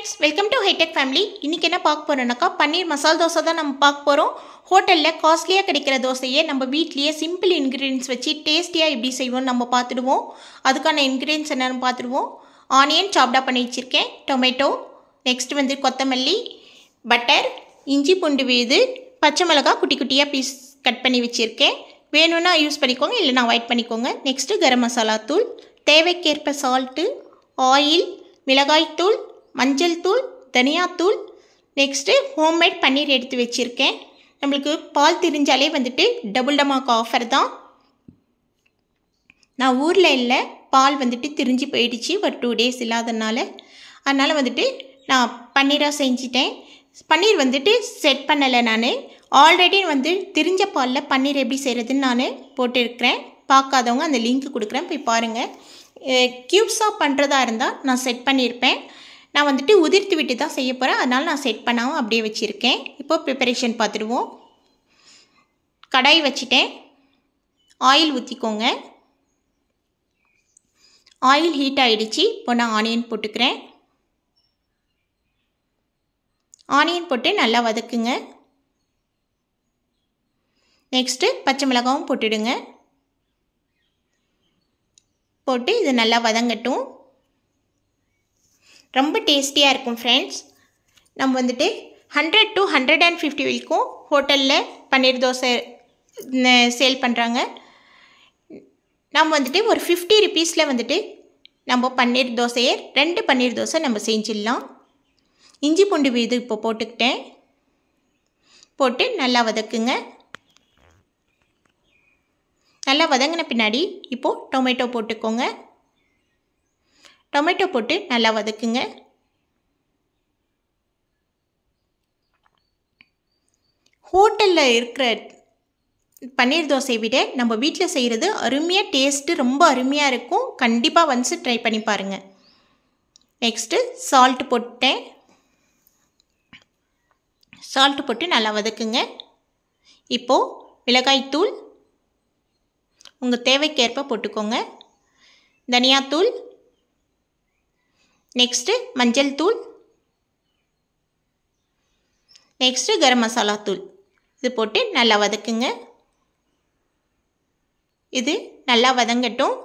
friends welcome to hitech family இன்றைக்கி என்ன பார்க்க போகிறோம்னாக்கா பன்னீர் மசால் தோசை தான் நம்ம பார்க்க போகிறோம் ஹோட்டலில் காஸ்ட்லியாக கிடைக்கிற தோசையை நம்ம வீட்லேயே சிம்பிள் இன்க்ரீடியன்ஸ் வச்சு டேஸ்டியாக எப்படி செய்வோம்னு நம்ம பார்த்துடுவோம் அதுக்கான இன்க்ரீடியன்ஸ் என்னென்னு பார்த்துடுவோம் ஆனியன் சாப்டா பண்ணி வச்சுருக்கேன் டொமேட்டோ நெக்ஸ்ட் வந்து கொத்தமல்லி பட்டர் இஞ்சி பூண்டு விழுது பச்சை மிளகாய் குட்டி குட்டியாக பீஸ் கட் பண்ணி வச்சுருக்கேன் வேணும்னா யூஸ் பண்ணிக்கோங்க இல்லைனா அவாய்ட் பண்ணிக்கோங்க நெக்ஸ்ட்டு கரம் மசாலா தூள் தேவைக்கேற்ப சால்ட்டு ஆயில் மிளகாய்த்தூள் மஞ்சள் தூள் தனியாத்தூள் நெக்ஸ்ட்டு ஹோம்மேட் பன்னீர் எடுத்து வச்சுருக்கேன் நம்மளுக்கு பால் திரிஞ்சாலே வந்துட்டு டபுள் டமாக்கு ஆஃபர் தான் நான் ஊரில் இல்லை பால் வந்துட்டு திரிஞ்சு போயிடுச்சு ஒரு டூ டேஸ் இல்லாதனால அதனால் வந்துட்டு நான் பன்னீராக செஞ்சிட்டேன் பன்னீர் வந்துட்டு செட் பண்ணலை நான் ஆல்ரெடி வந்து திரிஞ்ச பாலில் பன்னீர் எப்படி செய்கிறதுன்னு நான் போட்டிருக்கிறேன் பார்க்காதவங்க அந்த லிங்க் கொடுக்குறேன் போய் பாருங்கள் க்யூப்ஸாக பண்ணுறதா இருந்தால் நான் செட் பண்ணியிருப்பேன் நான் வந்துட்டு உதிர்த்து விட்டு தான் செய்ய போகிறேன் அதனால் நான் செட் பண்ணாமல் அப்படியே வச்சுருக்கேன் இப்போ ப்ரிப்பரேஷன் பார்த்துடுவோம் கடாய் வச்சுட்டேன் ஆயில் ஊற்றிக்கோங்க ஆயில் ஹீட் ஆகிடுச்சு இப்போ நான் ஆனியன் போட்டுக்கிறேன் ஆனியன் போட்டு நல்லா வதக்குங்க நெக்ஸ்ட்டு பச்சை மிளகாவும் போட்டுடுங்க போட்டு இது நல்லா வதங்கட்டும் ரொம்ப டேஸ்டியாக இருக்கும் ஃப்ரெண்ட்ஸ் நம்ம வந்துட்டு hundred to hundred and fifty வரைக்கும் ஹோட்டலில் பன்னீர் தோசை சேல் பண்ணுறாங்க நம்ம வந்துட்டு ஒரு ஃபிஃப்டி ருபீஸில் வந்துட்டு நம்ம பன்னீர் தோசையை ரெண்டு பன்னீர் தோசை நம்ம செஞ்சிடலாம் இஞ்சி பூண்டு விழுது இப்போ போட்டுக்கிட்டேன் போட்டு நல்லா வதக்குங்க நல்லா வதங்கின பின்னாடி இப்போது டொமேட்டோ போட்டுக்கோங்க டொமேட்டோ போட்டு நல்லா வதக்குங்க ஹோட்டலில் இருக்கிற பன்னீர் தோசையை விட நம்ம வீட்டில் செய்கிறது அருமையாக டேஸ்ட்டு ரொம்ப அருமையாக இருக்கும் கண்டிப்பாக ஒன்ஸு ட்ரை பண்ணி பாருங்கள் நெக்ஸ்ட்டு சால்ட் போட்டேன் சால்ட்டு போட்டு நல்லா வதக்குங்க இப்போது மிளகாய்த்தூள் உங்கள் தேவைக்கேற்ப போட்டுக்கோங்க தனியாத்தூள் நெக்ஸ்ட்டு மஞ்சள் தூள் நெக்ஸ்ட்டு கரம் மசாலா தூள் இது போட்டு நல்லா வதக்குங்க இது நல்லா வதங்கட்டும்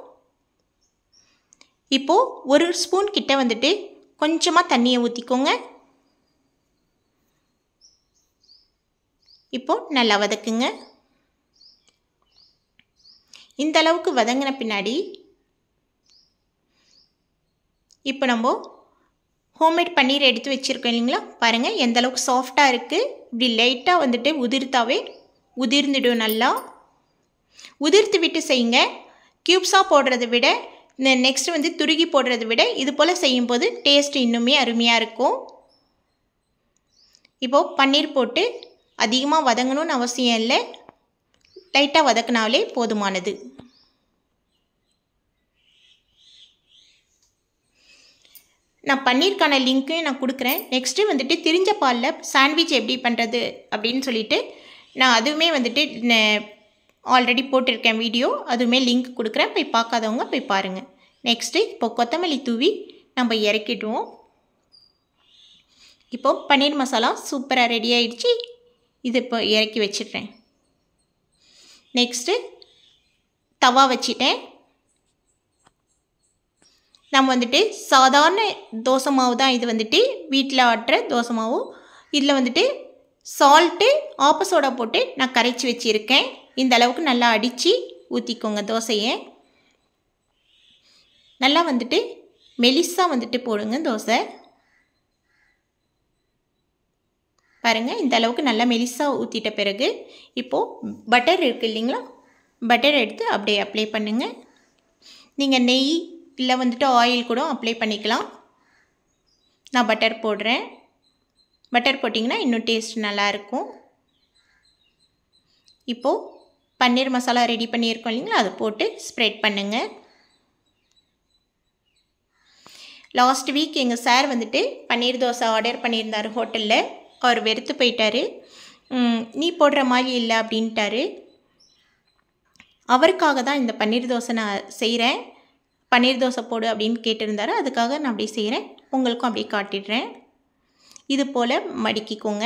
இப்போது ஒரு ஸ்பூன் கிட்ட வந்துட்டு கொஞ்சமாக தண்ணியை ஊற்றிக்கோங்க இப்போது நல்லா வதக்குங்க இந்த அளவுக்கு வதங்கின பின்னாடி இப்போ நம்ம ஹோம்மேட் பன்னீர் எடுத்து வச்சுருக்கோம் இல்லைங்களா பாருங்கள் எந்த அளவுக்கு சாஃப்டாக இருக்குது இப்படி லைட்டாக வந்துட்டு உதிர்த்தாவே உதிர்ந்துடும் நல்லா உதிர்த்து விட்டு செய்யுங்க க்யூப்ஸாக போடுறத விட இந்த நெக்ஸ்ட் வந்து துருகி போடுறத விட இது போல் செய்யும்போது டேஸ்ட் இன்னுமே அருமையாக இருக்கும் இப்போது பன்னீர் போட்டு அதிகமாக வதங்கணும்னு அவசியம் இல்லை லைட்டாக வதக்கினாலே போதுமானது நான் பன்னீருக்கான லிங்க்கையும் நான் கொடுக்குறேன் நெக்ஸ்ட்டு வந்துட்டு திரிஞ்ச பாலில் சாண்ட்விச் எப்படி பண்ணுறது அப்படின்னு சொல்லிட்டு நான் அதுவுமே வந்துட்டு ஆல்ரெடி போட்டிருக்கேன் வீடியோ அதுவுமே லிங்க் கொடுக்குறேன் போய் பார்க்காதவங்க போய் பாருங்கள் நெக்ஸ்ட்டு இப்போ கொத்தமல்லி தூவி நம்ம இறக்கிடுவோம் இப்போது பன்னீர் மசாலா சூப்பராக ரெடி ஆகிடுச்சு இது இப்போ இறக்கி வச்சிடுறேன் நெக்ஸ்ட்டு தவா வச்சிட்டேன் நம்ம வந்துட்டு சாதாரண தோசை மாவு தான் இது வந்துட்டு வீட்டில் ஆட்டுற தோசை மாவு இதில் வந்துட்டு சால்ட்டு ஆப்ப சோடா போட்டு நான் கரைச்சி வச்சுருக்கேன் இந்த அளவுக்கு நல்லா அடித்து ஊற்றிக்கோங்க தோசையை நல்லா வந்துட்டு மெலிஸாக வந்துட்டு போடுங்க தோசை பாருங்கள் இந்த அளவுக்கு நல்லா மெலிசாக ஊற்றிட்ட பிறகு இப்போது பட்டர் இருக்குது இல்லைங்களா பட்டர் எடுத்து அப்படியே அப்ளை பண்ணுங்கள் நீங்கள் நெய் இல்லை வந்துட்டு ஆயில் கூட அப்ளை பண்ணிக்கலாம் நான் பட்டர் போடுறேன் பட்டர் போட்டிங்கன்னா இன்னும் டேஸ்ட் நல்லாயிருக்கும் இப்போது பன்னீர் மசாலா ரெடி பண்ணியிருக்கோம் இல்லைங்களா அதை போட்டு ஸ்ப்ரெட் பண்ணுங்கள் லாஸ்ட் வீக் எங்கள் சார் வந்துட்டு பன்னீர் தோசை ஆர்டர் பண்ணியிருந்தார் ஹோட்டலில் அவர் வெறுத்து போயிட்டார் நீ போடுற மாதிரி இல்லை அப்படின்ட்டாரு அவருக்காக தான் இந்த பன்னீர் தோசை நான் செய்கிறேன் பன்னீர் தோசை போடு அப்படின்னு கேட்டிருந்தாரு அதுக்காக நான் அப்படியே செய்கிறேன் உங்களுக்கும் அப்படியே காட்டிடுறேன் இது போல் மடிக்கிக்கோங்க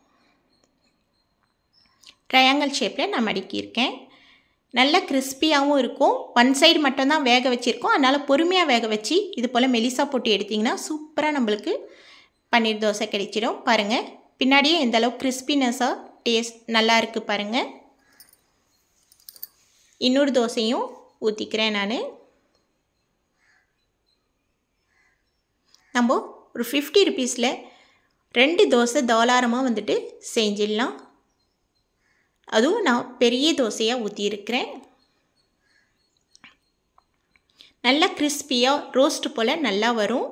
ட்ரையாங்கிள் ஷேப்பில் நான் மடிக்கியிருக்கேன் நல்ல கிறிஸ்பியாகவும் இருக்கும் ஒன் சைடு மட்டும்தான் வேக வச்சுருக்கோம் அதனால் பொறுமையாக வேக வச்சு இது போல் மெலிசா போட்டு எடுத்திங்கன்னா சூப்பராக நம்மளுக்கு பன்னீர் தோசை கிடைச்சிடும் பாருங்கள் பின்னாடியே எந்த அளவுக்கு கிறிஸ்பினஸாக டேஸ்ட் நல்லா இருக்குது பாருங்கள் இன்னொரு தோசையும் ஊற்றிக்கிறேன் நான் நம்ம ஒரு ஃபிஃப்டி ருபீஸில் ரெண்டு தோசை தாராளமாக வந்துட்டு செஞ்சிடலாம் அதுவும் நான் பெரிய தோசையாக ஊற்றியிருக்கிறேன் நல்லா கிறிஸ்பியாக ரோஸ்ட் போல் நல்லா வரும்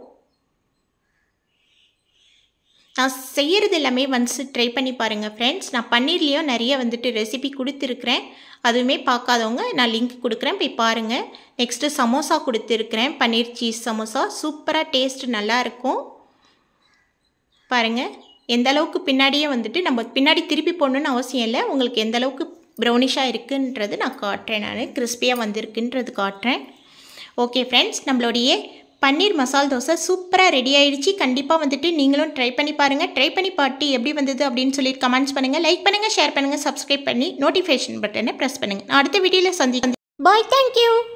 நான் செய்கிறது எல்லாமே ஒன்ஸ் ட்ரை பண்ணி பாருங்கள் ஃப்ரெண்ட்ஸ் நான் பன்னீர்லேயும் நிறைய வந்துட்டு ரெசிபி கொடுத்துருக்குறேன் அதுவுமே பார்க்காதவங்க நான் லிங்க் கொடுக்குறேன் போய் பாருங்கள் நெக்ஸ்ட்டு சமோசா கொடுத்துருக்குறேன் பன்னீர் சீஸ் சமோசா சூப்பராக டேஸ்ட் நல்லாயிருக்கும் பாருங்கள் எந்த அளவுக்கு பின்னாடியே வந்துட்டு நம்ம பின்னாடி திருப்பி போடணுன்னு அவசியம் இல்லை உங்களுக்கு எந்த அளவுக்கு ப்ரௌனிஷாக இருக்குன்றது நான் காட்டுறேன் நான் கிறிஸ்பியாக வந்திருக்குன்றது காட்டுறேன் ஓகே ஃப்ரெண்ட்ஸ் நம்மளுடைய பன்னீர் மசால் தோசை சூப்பராக ரெடி ஆயிடுச்சு கண்டிப்பாக வந்துட்டு நீங்களும் ட்ரை பண்ணி பாருங்கள் ட்ரை பண்ணி பார்த்து எப்படி வந்தது அப்படின்னு சொல்லி கமெண்ட்ஸ் பண்ணுங்கள் லைக் பண்ணுங்கள் ஷேர் பண்ணுங்கள் சப்ஸ்கிரைப் பண்ணி நோட்டிஃபிகேஷன் பட்டனை ப்ரெஸ் பண்ணுங்கள் நான் அடுத்த வீடியோவில் சந்தி பாய் தேங்க்யூ